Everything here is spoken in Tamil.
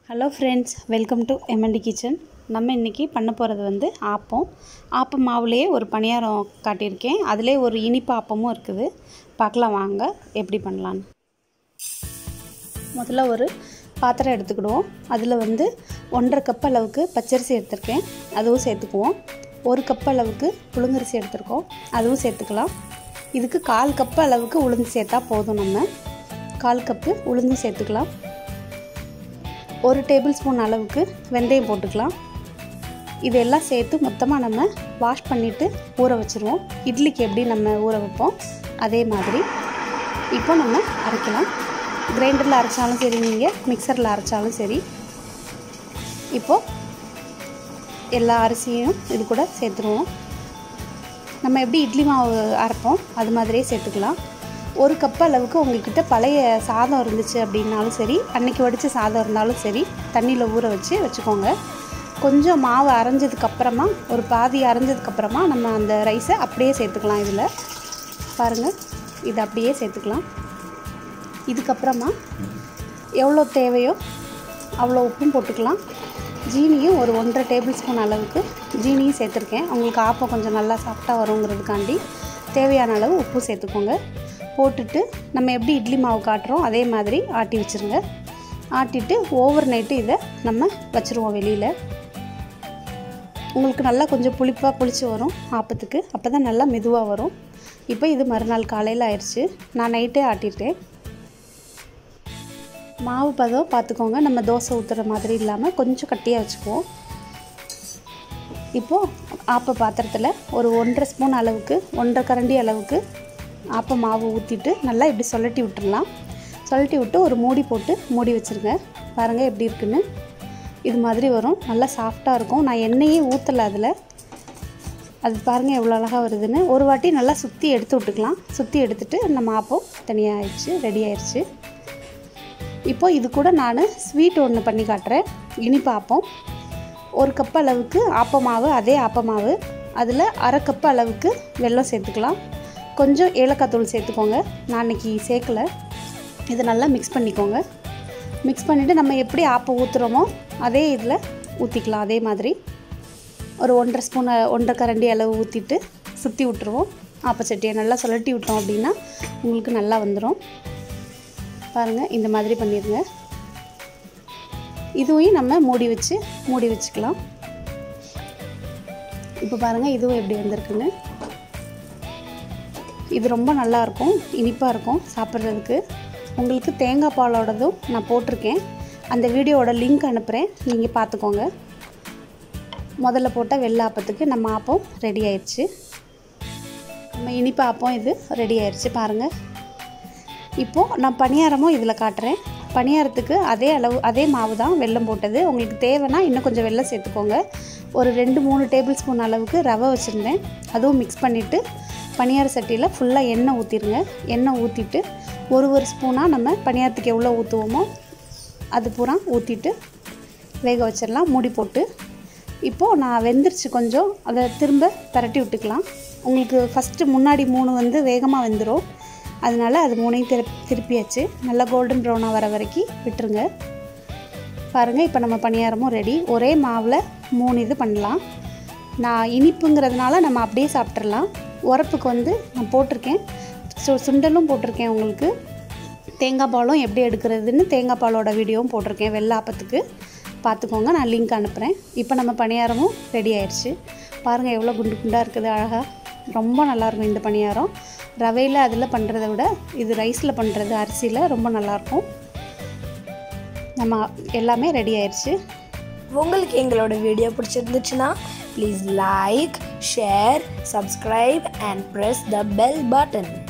hello friends welcome to MNT kitchen நம்ம இன்றைக்கி பண்ண போகிறது வந்து ஆப்பம் ஆப்பம் மாவுலேயே ஒரு பணியாரம் காட்டியிருக்கேன் அதிலே ஒரு இனிப்பு ஆப்பமும் இருக்குது பார்க்கலாம் வாங்க எப்படி பண்ணலான்னு முதல்ல ஒரு பாத்திரம் எடுத்துக்கிடுவோம் அதில் வந்து ஒன்றரை கப் அளவுக்கு பச்சரிசி எடுத்திருக்கேன் அதுவும் சேர்த்துக்குவோம் ஒரு கப் அளவுக்கு புழுங்கரிசி எடுத்திருக்கோம் அதுவும் சேர்த்துக்கலாம் இதுக்கு கால் கப்பு அளவுக்கு உளுந்து சேர்த்தா போதும் நம்ம கால் கப்பு உளுந்து சேர்த்துக்கலாம் ஒரு டேபிள் ஸ்பூன் அளவுக்கு வெந்தயம் போட்டுக்கலாம் இதெல்லாம் சேர்த்து மொத்தமாக நம்ம வாஷ் பண்ணிவிட்டு ஊற வச்சுருவோம் இட்லிக்கு எப்படி நம்ம ஊற வைப்போம் அதே மாதிரி இப்போ நம்ம அரைக்கலாம் கிரைண்டரில் அரைச்சாலும் சரி நீங்கள் மிக்சரில் அரைச்சாலும் சரி இப்போது எல்லா அரிசியும் இது கூட சேர்த்துருவோம் நம்ம எப்படி இட்லி மாவு அரைப்போம் அது மாதிரியே சேர்த்துக்கலாம் ஒரு கப் அளவுக்கு உங்கள்கிட்ட பழைய சாதம் இருந்துச்சு அப்படின்னாலும் சரி அன்னைக்கு வடித்த சாதம் இருந்தாலும் சரி தண்ணியில் ஊற வச்சு வச்சுக்கோங்க கொஞ்சம் மாவு அரைஞ்சதுக்கப்புறமா ஒரு பாதி அரைஞ்சதுக்கப்புறமா நம்ம அந்த ரைஸை அப்படியே சேர்த்துக்கலாம் இதில் பாருங்கள் இது அப்படியே சேர்த்துக்கலாம் இதுக்கப்புறமா எவ்வளோ தேவையோ அவ்வளோ உப்பும் போட்டுக்கலாம் ஜீனியும் ஒரு ஒன்றரை டேபிள் ஸ்பூன் அளவுக்கு ஜீனியும் சேர்த்துருக்கேன் உங்களுக்கு ஆப்பம் கொஞ்சம் நல்லா சாஃப்டாக வருங்கிறதுக்காண்டி தேவையான அளவு உப்பு சேர்த்துக்கோங்க போட்டுட்டு நம்ம எப்படி இட்லி மாவு காட்டுறோம் அதே மாதிரி ஆட்டி வச்சுருங்க ஆட்டிட்டு ஓவர் நைட்டு இதை நம்ம வச்சுருவோம் வெளியில் உங்களுக்கு நல்லா கொஞ்சம் புளிப்பாக புளிச்சு வரும் ஆப்பத்துக்கு அப்போ தான் நல்லா மெதுவாக வரும் இப்போ இது மறுநாள் காலையில் ஆயிடுச்சு நான் நைட்டே ஆட்டிட்டேன் மாவு பதம் பார்த்துக்கோங்க நம்ம தோசை ஊற்றுற மாதிரி இல்லாமல் கொஞ்சம் கட்டியாக வச்சுக்குவோம் இப்போது ஆப்ப பாத்திரத்தில் ஒரு ஒன்றரை ஸ்பூன் அளவுக்கு ஒன்றரை கரண்டி அளவுக்கு ஆப்ப மாவு ஊற்றிட்டு நல்லா இப்படி சொல்லட்டி விட்டுடலாம் சொல்லட்டி விட்டு ஒரு மூடி போட்டு மூடி வச்சுருங்க பாருங்கள் எப்படி இருக்குன்னு இது மாதிரி வரும் நல்லா சாஃப்டாக இருக்கும் நான் எண்ணெயே ஊற்றலை அதில் அது பாருங்கள் எவ்வளோ அழகாக வருதுன்னு ஒரு வாட்டி நல்லா சுற்றி எடுத்து விட்டுக்கலாம் சுற்றி எடுத்துகிட்டு நம்ம ஆப்பம் தனியாக ஆயிடுச்சு ரெடி ஆயிடுச்சு இப்போ இது கூட நான் ஸ்வீட் ஒன்று பண்ணி காட்டுறேன் இனிப்பு ஆப்பம் ஒரு கப் அளவுக்கு ஆப்பமாவு அதே ஆப்பமாவு அதில் அரை கப் அளவுக்கு வெல்லம் சேர்த்துக்கலாம் கொஞ்சம் ஏலக்காய் தூள் சேர்த்துக்கோங்க நான் இன்றைக்கி சேர்க்கலை இதை நல்லா மிக்ஸ் பண்ணிக்கோங்க மிக்ஸ் பண்ணிவிட்டு நம்ம எப்படி ஆப்பம் ஊற்றுறோமோ அதே இதில் ஊற்றிக்கலாம் அதே மாதிரி ஒரு ஒன்றரை ஸ்பூன் ஒன்றரை கரண்டி அளவு ஊற்றிட்டு சுற்றி விட்டுருவோம் ஆப்பச்சட்டியை நல்லா சுழட்டி விட்டோம் அப்படின்னா உங்களுக்கு நல்லா வந்துடும் பாருங்கள் இந்த மாதிரி பண்ணிடுங்க இதுவையும் நம்ம மூடி வச்சு மூடி வச்சுக்கலாம் இப்போ பாருங்கள் இதுவும் எப்படி வந்திருக்குன்னு இது ரொம்ப நல்லாயிருக்கும் இனிப்பாக இருக்கும் சாப்பிட்றதுக்கு உங்களுக்கு தேங்காய் பாலோடதும் நான் போட்டிருக்கேன் அந்த வீடியோவோட லிங்க் அனுப்புகிறேன் நீங்கள் பார்த்துக்கோங்க முதல்ல போட்ட வெள்ளை ஆப்பத்துக்கு நம்ம ஆப்பம் ரெடி ஆயிடுச்சு நம்ம இனிப்பு ஆப்பம் இது ரெடி ஆயிடுச்சு பாருங்கள் இப்போது நான் பணியாரமும் இதில் காட்டுறேன் பணியாரத்துக்கு அதே அளவு அதே மாவு தான் வெல்லம் போட்டது உங்களுக்கு தேவைன்னா இன்னும் கொஞ்சம் வெல்லம் சேர்த்துக்கோங்க ஒரு ரெண்டு மூணு டேபிள் ஸ்பூன் அளவுக்கு ரவை வச்சுருந்தேன் அதுவும் மிக்ஸ் பண்ணிவிட்டு பணியார சட்டியில் ஃபுல்லாக எண்ணெய் ஊற்றிடுங்க எண்ணெய் ஊற்றிட்டு ஒரு ஒரு ஸ்பூனாக நம்ம பணியாரத்துக்கு எவ்வளோ ஊற்றுவோமோ அது பூரா ஊற்றிட்டு வேக வச்சிடலாம் மூடி போட்டு இப்போது நான் வெந்துருச்சு கொஞ்சம் அதை திரும்ப பரட்டி விட்டுக்கலாம் உங்களுக்கு ஃபஸ்ட்டு முன்னாடி மூணு வந்து வேகமாக வெந்துடும் அதனால் அது மூணையும் திரு திருப்பியாச்சு நல்லா கோல்டன் ப்ரௌனாக வர வரைக்கும் விட்டுருங்க பாருங்கள் இப்போ நம்ம பணியாரமும் ரெடி ஒரே மாவில் மூணு இது பண்ணலாம் நான் இனிப்புங்கிறதுனால நம்ம அப்படியே சாப்பிட்றலாம் உரப்புக்கு வந்து நான் போட்டிருக்கேன் சு சுண்டலும் போட்டிருக்கேன் உங்களுக்கு தேங்காய் பாலும் எப்படி எடுக்கிறதுன்னு தேங்காய் பாலோட வீடியோவும் போட்டிருக்கேன் வெள்ளாப்பத்துக்கு பார்த்துக்கோங்க நான் லிங்க் அனுப்புகிறேன் இப்போ நம்ம பணியாரமும் ரெடி ஆயிடுச்சு பாருங்கள் எவ்வளோ குண்டு குண்டாக இருக்குது அழகாக ரொம்ப நல்லாயிருக்கும் இந்த பணியாரம் ரவையில் அதில் பண்ணுறத விட இது ரைஸில் பண்ணுறது அரிசியில் ரொம்ப நல்லாயிருக்கும் நம்ம எல்லாமே ரெடி ஆயிடுச்சு உங்களுக்கு எங்களோட வீடியோ பிடிச்சிருந்துச்சுன்னா please like share subscribe and press the bell button